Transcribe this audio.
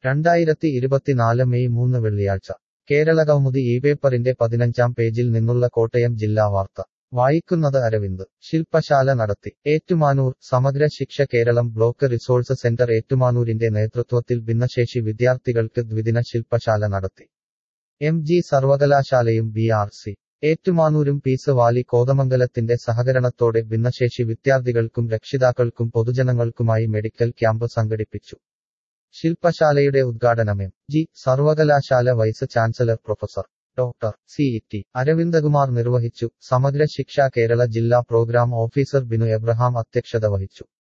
രണ്ടായിരത്തി ഇരുപത്തിനാല് മെയ് മൂന്ന് വെള്ളിയാഴ്ച കേരള കൗമുദി ഈ പേപ്പറിന്റെ പതിനഞ്ചാം പേജിൽ നിന്നുള്ള കോട്ടയം ജില്ലാ വാർത്ത വായിക്കുന്നത് അരവിന്ദ് ശില്പശാല നടത്തി Ettumanoor Samagra Shiksha Keralam block resource centre ഏറ്റുമാനൂരിന്റെ നേതൃത്വത്തിൽ ഭിന്നശേഷി വിദ്യാർത്ഥികൾക്ക് ദ്വിദിന ശില്പശാല നടത്തി എം ജി സർവകലാശാലയും ബി ആർ സി ഏറ്റുമാനൂരും പീസ് വാലി കോതമംഗലത്തിന്റെ സഹകരണത്തോടെ ഭിന്നശേഷി വിദ്യാർത്ഥികൾക്കും രക്ഷിതാക്കൾക്കും പൊതുജനങ്ങൾക്കുമായി മെഡിക്കൽ ക്യാമ്പ് സംഘടിപ്പിച്ചു ശില്പശാലയുടെ ഉദ്ഘാടനം എം ജി സർവകലാശാല vice chancellor professor doctor C T Aravindakumar നിർവഹിച്ചു സമഗ്ര ശിക്ഷ കേരള ജില്ലാ പ്രോഗ്രാം ഓഫീസർ ബിനു എബ്രഹാം അധ്യക്ഷത വഹിച്ചു